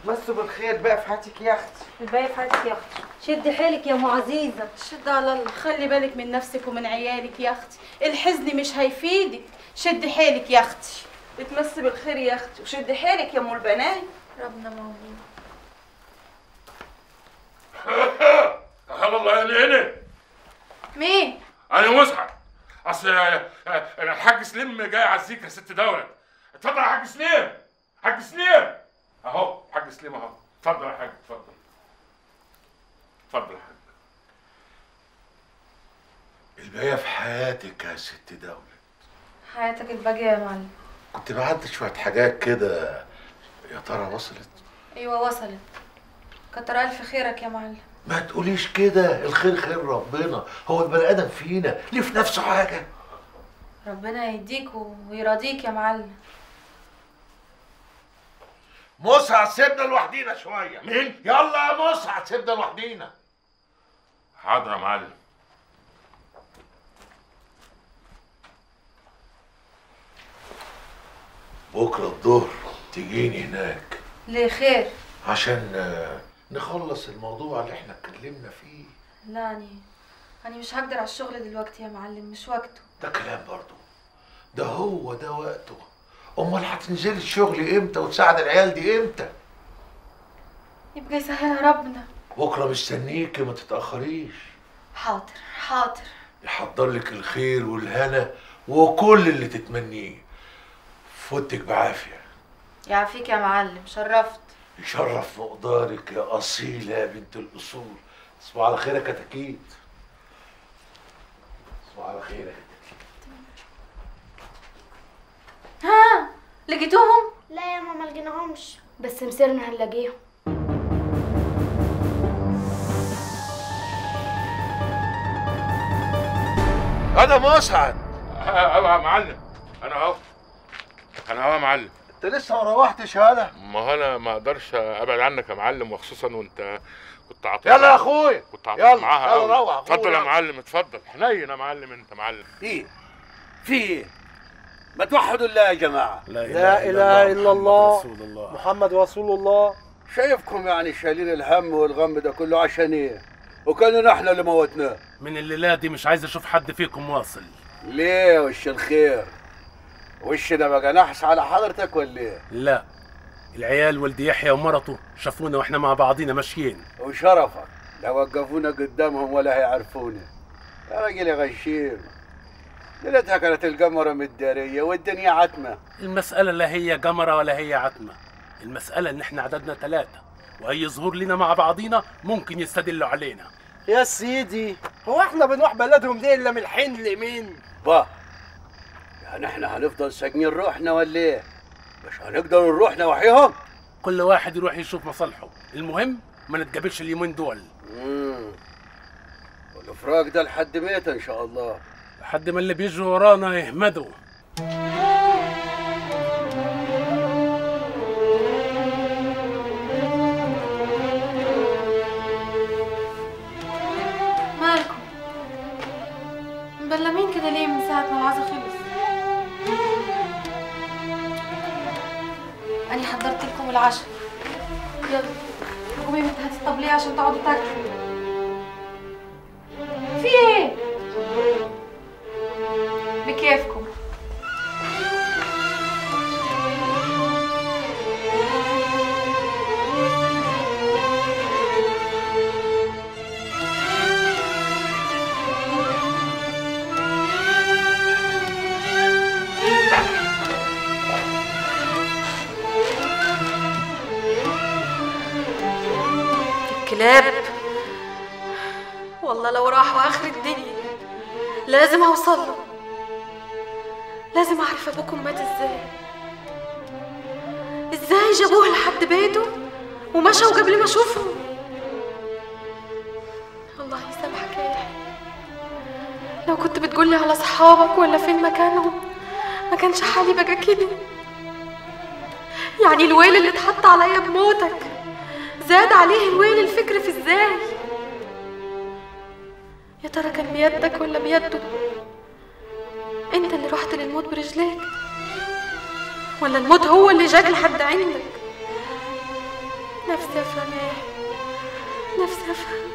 مسوا بالخير بقى في حياتك يا اختي الباقي في حياتك يا اختي شدي حيلك يا ام عزيزه شد على الله خلي بالك من نفسك ومن عيالك يا اختي الحزن مش هيفيدك شد حيلك يا اختي اتمسي بالخير يا اختي وشدي حيلك يا ام البنات ربنا موجود هلا الله يا هنا مين انا مسعد اصل آه، آه، الحاج سليم جاي يعزيك يا ست دولة اتفضل يا حاج سليم حاج سليم اهو حاج سليم اهو اتفضل يا حاج اتفضل اتفضل يا حاج الباقية في حياتك يا ست دولة حياتك الباقيه يا معلم كنت بعت شوية حاجات كده يا ترى وصلت ايوه وصلت كتر الف خيرك يا معلم ما تقوليش كده الخير خير ربنا هو البني ادم فينا ليه في نفسه حاجة ربنا يهديك ويرضيك يا معلم مسعد سيبنا لوحدينا شوية مين؟ يلا يا مسعد سيبنا لوحدينا حاضر يا معلم بكرة الظهر تجيني هناك ليه خير عشان آه، نخلص الموضوع اللي احنا اتكلمنا فيه لا اني انا مش هقدر على الشغل دلوقتي يا معلم مش وقته ده كلام برضو ده هو ده وقته امال هتنزلي الشغل امتى وتساعد العيال دي امتى يبقى يسهلها ربنا بكره مستنيكي ما تتاخريش حاضر حاضر يحضر لك الخير والهنا وكل اللي تتمنيه فوتك بعافيه يعافيك يا معلم شرفت يشرف مقدارك يا اصيله يا بنت الاصول تصبح على خير يا كتاكيت تصبح على خير يا ها لقيتوهم لا يا ماما لقيناهمش بس مسيرنا هنلاقيهم انا مسعد ايوه يا معلم انا اهو انا اهو يا معلم انت لسه ما روحتش هلا ما هو انا ما اقدرش ابعد عنك يا معلم وخصوصا وانت كنت عاطف يلا يا اخويا كنت عاطف يلا، معاها يلا أوي. روح، اتفضل يا روح. معلم اتفضل حنين يا معلم انت معلم ايه في ايه ما توحدوا الله يا جماعه لا اله الا الله محمد رسول الله شايفكم يعني شايلين الهم والغم ده كله عشان ايه وكانوا احنا اللي موتناه من الليله دي مش عايز اشوف حد فيكم واصل ليه وش الخير وش ده بقى نحس على حضرتك ولا ايه لا العيال ولد يحيى ومرته شافونا واحنا مع بعضينا ماشيين وشرفك لا وقفونا قدامهم ولا هيعرفونا يا راجل يا غشيم ليلتها كانت القمرة متدارية والدنيا عتمة المسألة لا هي جمرة ولا هي عتمة المسألة ان احنا عددنا ثلاثة واي ظهور لنا مع بعضينا ممكن يستدلوا علينا يا سيدي هو احنا بنروح بلدهم دي الا من الحين لمين با يعني احنا هنفضل ساجنين روحنا ولا ايه مش هنقدر نروح نواحيهم كل واحد يروح يشوف مصالحه المهم ما نتقابلش اليومين دول امم والافراج ده لحد متى ان شاء الله لحد ما اللي بيجوا ورانا يهمدوا مالكم مبلمين كده ليه من ساعة ما العزا خلص أنا حضرت لكم العشاء يلا قومي بنت هاتي الطبلية عشان تقعدوا تاكلوا في ايه؟ بكيفكم الكلاب والله لو راحوا آخر الدنيا لازم أوصل له لازم أعرف أبوكم مات إزاي إزاي جابوه لحد بيته ومشوا قبل ما أشوفهم الله يسامحك يا يحيى لو كنت بتقولي على صحابك ولا فين مكانهم ما كانش حالي بقى كده يعني الويل اللي اتحط عليا بموتك زاد عليه الويل الفكر في ازاي يا ترى كان بيدك ولا بيده انت اللي رحت للموت برجليك ولا الموت هو اللي جاك لحد عندك نفسي افهم ايه نفسي افهم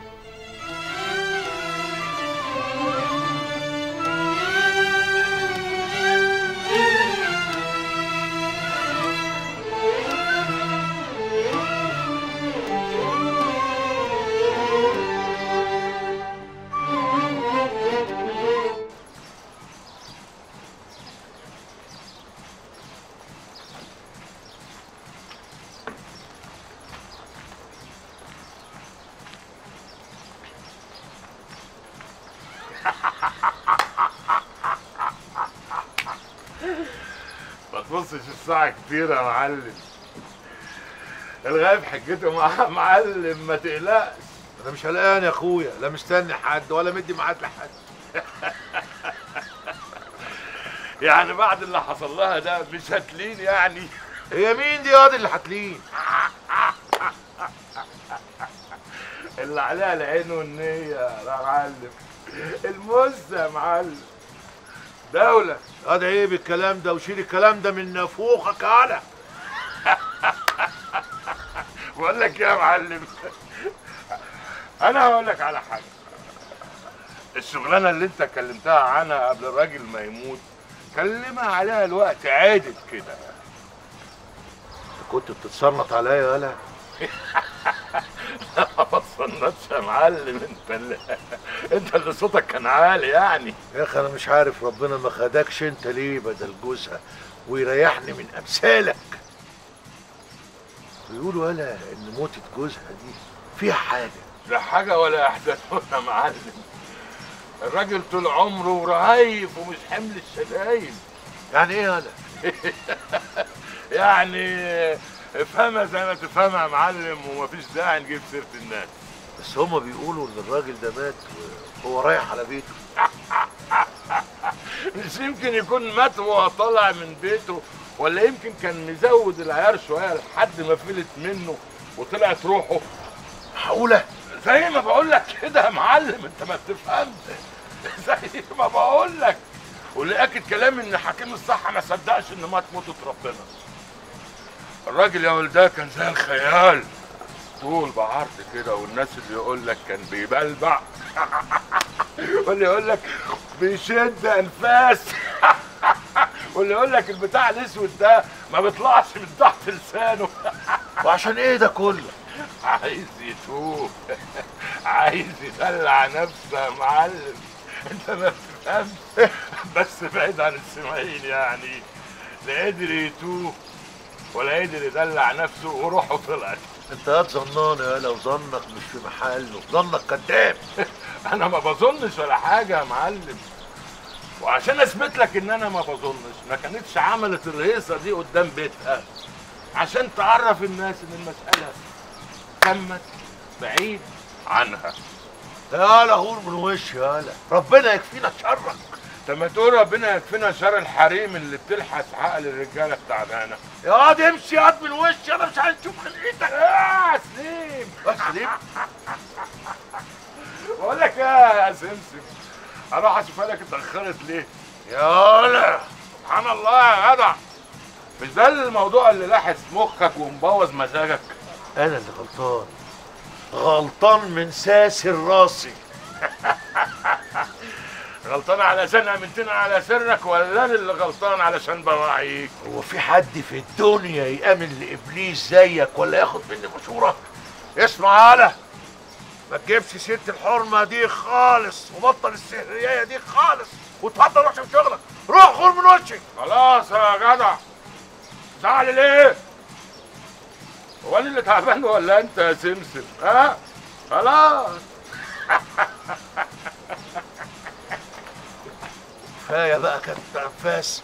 ما تبصش الساعة كتير يا معلم الغايب حجته مع معلم ما تقلقش انا مش قلقان يا اخويا لا مستني حد ولا مدي ميعاد لحد يعني بعد اللي حصل لها ده مش هتلين يعني هي مين دي ياض اللي هتلين اللي عليها العين والنية يا معلم المزة يا معلم دولة هذا عيب الكلام ده وشيل الكلام ده من نافوخك على بقول لك يا معلم انا هقول لك على حاجه الشغلانه اللي انت كلمتها عنها قبل الراجل ما يموت كلمها عليها الوقت عادل كده كنت بتتصنط عليا يالا ما بتصنطش يا معلم انت اللي انت اللي صوتك كان عالي يعني يا اخي انا مش عارف ربنا ما خدكش انت ليه بدل جوزها ويريحني من امثالك بيقولوا يالا ان موتة جوزها دي فيها حاجه لا حاجه ولا احداث يا معلم الراجل طول عمره رهيف ومش حمل الشدايد يعني ايه يالا يعني افهمها زي ما تفهمها يا معلم ومفيش داعي نجيب سيره الناس بس هما بيقولوا ان الراجل ده مات وهو رايح على بيته مش يمكن يكون مات وهو طالع من بيته ولا يمكن كان مزود العيار شويه لحد ما فلت منه وطلعت روحه معقوله زي ما بقول لك كده يا معلم انت ما بتفهمش زي ما بقول لك واللي اكد كلامي ان حكيم الصحه ما صدقش ان مات موتة ربنا الراجل يا ولداه كان زي الخيال طول بعرض كده والناس اللي يقول لك كان بيبلبع واللي يقول لك بيشد انفاس واللي يقول لك البتاع الاسود ده ما بيطلعش من تحت لسانه وعشان ايه ده كله عايز يتوب عايز يدلع نفسه يا معلم انت ما بتفهمش بس بعيد عن السمعين يعني لا قدر يتوب ولا قدر يدلع نفسه وروحه طلعت انت يا ظنان يا لو ظنك مش في محله ظنك كذاب انا ما بظنش ولا حاجه يا معلم وعشان اثبت لك ان انا ما بظنش ما كانتش عملت الهيصه دي قدام بيتها عشان تعرف الناس ان المساله تمت بعيد عنها يالا غور من وش يالا ربنا يكفينا شرك طب ما تقول ربنا يكفينا شر الحريم اللي بتلحس عقل الرجاله التعبانه يا واد امشي ياض من وشي انا مش عايز اشوف خلقتك يا سليم يا سليم بقول لك يا سمسم اروح اشوفها لك اتاخرت ليه يالا سبحان الله يا جدع مش ده الموضوع اللي لاحس مخك ومبوظ مزاجك انا اللي غلطان غلطان من ساسر راسي غلطان علشان امنتنا على سرك ولا انا اللي غلطان علشان بوعيك هو في حد في الدنيا يامن لابليس زيك ولا ياخد مني مشوره اسمع يالا ما تجيبش سيره الحرمه دي خالص وبطل السهريه دي خالص وتفضل روح شوف شغلك روح خور من وشي خلاص يا جدع زعل ليه هو انا اللي تعبان ولا انت يا سمسم ها خلاص كفايه بقى كانت انفاس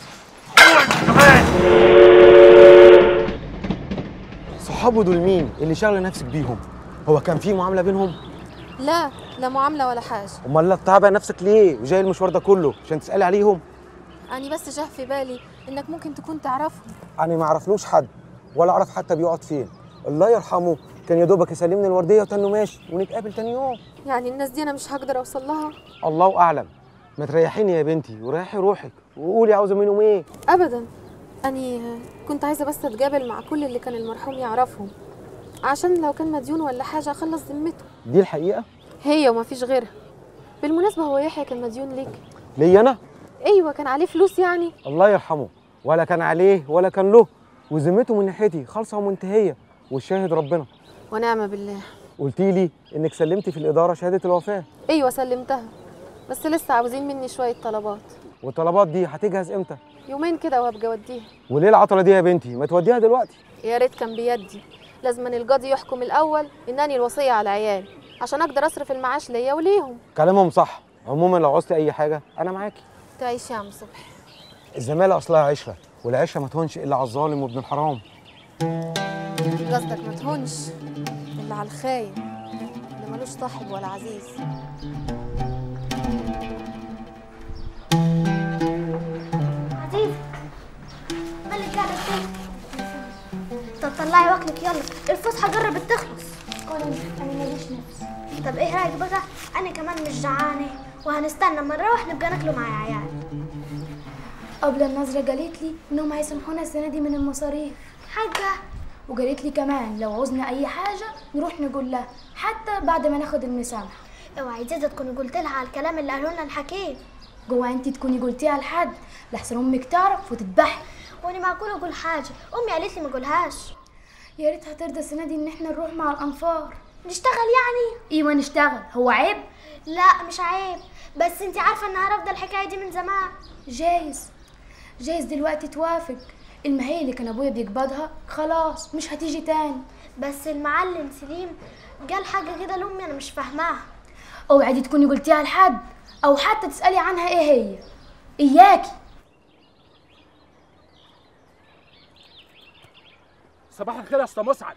صحابه دول مين اللي شاغله نفسك بيهم هو كان في معامله بينهم لا لا معاملة ولا حاجة امال لا تعبى نفسك ليه وجاي المشوار ده كله عشان تسالي عليهم أنا بس جه في بالي إنك ممكن تكون تعرفهم انا ما اعرفلوش حد ولا اعرف حتى بيقعد فين الله يرحمه كان يا دوبك يسلمني الورديه وتنه ماشي ونتقابل تاني يوم يعني الناس دي أنا مش هقدر أوصل لها الله اعلم ما تريحيني يا بنتي وريحي روحك وقولي عاوزه منهم ايه أبدا أنا كنت عايزة بس أتقابل مع كل اللي كان المرحوم يعرفهم عشان لو كان مديون ولا حاجه اخلص ذمته دي الحقيقه هي ومفيش غيرها بالمناسبه هو يحيى كان مديون ليك ليا انا ايوه كان عليه فلوس يعني الله يرحمه ولا كان عليه ولا كان له وذمته من ناحيتي خالصه ومنتهيه والشاهد ربنا ونعم بالله قلتي لي انك سلمتي في الاداره شهاده الوفاه ايوه سلمتها بس لسه عاوزين مني شويه طلبات والطلبات دي هتجهز امتى يومين كده وهبقى اوديها وليه العطله دي يا بنتي ما توديها دلوقتي يا ريت كان بيدي لازم القاضي يحكم الاول انني الوصيه على عيالي عشان اقدر اصرف المعاش ليا وليهم كلامهم صح عموما لو عوزتي اي حاجه انا معاكي تعيش يا عم صبحي الزماله اصلها عشره والعشره ما تهونش الا على الظالم وابن الحرام قصدك ما تهونش الا على الخاين اللي ملوش صاحب ولا عزيز عزيز مالك قاعدة فين؟ طب طلعي واكلك يلا الفسحة قربت تخلص كل انا ماليش نفس طب ايه رايك بقى انا كمان مش جعانة وهنستنى اما نروح نبقى ناكله مع عيال قبل النظرة قالت لي انهم هيسامحونا السنة دي من المصاريف حاجة وقالت لي كمان لو عوزنا اي حاجة نروح نقول لها حتى بعد ما ناخد المسامحة اوعي زيزة تكوني قلت لها على الكلام اللي قالوا لنا الحكيم جوا انت تكوني قلتيها لحد لحسن امك تعرف وتذبحي وانا معقول اقول حاجة امي قالت لي ما اقولهاش يا ريتها ترضى السنة دي ان احنا نروح مع الانفار نشتغل يعني ايوه نشتغل هو عيب لا مش عيب بس انت عارفة انها رافضة الحكاية دي من زمان جايز جايز دلوقتي توافق المهية اللي كان ابويا بيقبضها خلاص مش هتيجي تاني بس المعلم سليم قال حاجة كده لأمي أنا مش فاهماها اوعي دي تكوني قلتيها لحد او حتى تسألي عنها ايه هي اياكي صباح الخير يا اسطى مسعد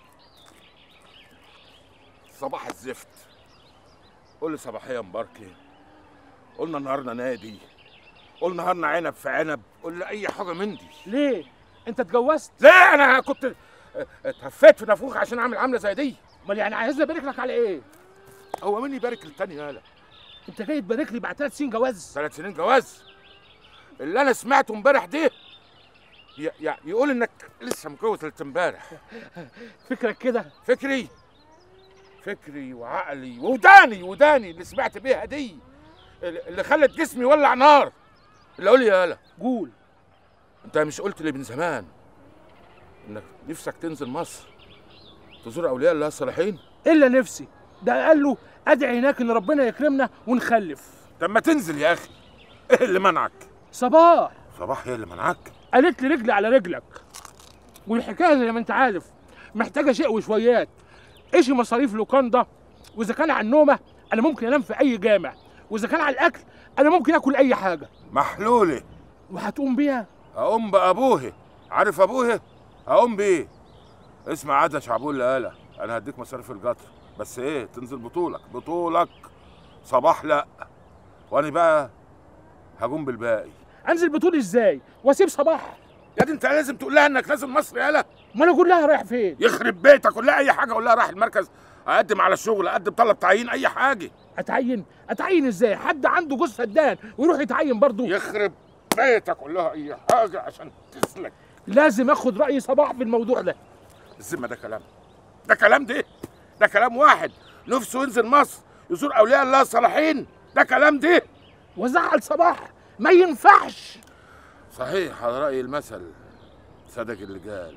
صباح الزفت قول لي صباحيه مباركه قلنا نهارنا نادي قول نهارنا عنب في عنب قول لي اي حاجه من دي ليه انت اتجوزت ليه انا كنت اتهفيت في نافوخ عشان اعمل عامله زي دي امال يعني عايزني ابارك لك على ايه هو مين يبارك للتاني يالا انت جاي تبارك لي بعد ثلاث سنين جواز ثلاث سنين جواز اللي انا سمعته امبارح ده ي- ي- يقول انك لسه متجوز ليله امبارح فكرك كده فكري فكري وعقلي وداني وداني اللي سمعت بيها دي اللي خلت جسمي يولع نار اللي اقول يا يالا قول انت مش قلت لي من زمان انك نفسك تنزل مصر تزور اولياء الله الصالحين الا نفسي ده قال له ادعي هناك ان ربنا يكرمنا ونخلف طب ما تنزل يا اخي ايه اللي منعك صباح صباح هي اللي منعك قالت لي رجلي على رجلك والحكايه زي ما انت عارف محتاجه شيء وشويات ايش مصاريف لوكاندا واذا كان على النومه انا ممكن انام في اي جامع واذا كان على الاكل انا ممكن اكل اي حاجه محلوله وهتقوم بيها اقوم بابوه عارف ابوه اقوم بيه اسمع عادة شعبول لقالة انا هديك مصاريف القطر بس ايه تنزل بطولك بطولك صباح لا وانا بقى هقوم بالباقي انزل بطول ازاي واسيب صباح يا دي انت لازم تقول لها انك نازل مصر يالا ما انا اقول لها رايح فين يخرب بيتك قول لها اي حاجه قول لها رايح المركز اقدم على الشغل اقدم طلب تعيين اي حاجه اتعين اتعين ازاي حد عنده جوز سدان ويروح يتعين برضه يخرب بيتك قول لها اي حاجه عشان تسلك لازم اخد راي صباح في الموضوع ده الذمه ده كلام ده كلام ده ده كلام واحد نفسه ينزل مصر يزور اولياء الله الصالحين ده كلام ده وزعل صباح ما ينفعش صحيح على راي المثل صدق اللي قال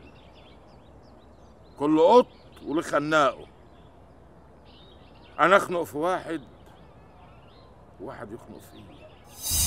كل قط وله خناقه انا اخنق في واحد وواحد يخنق فيه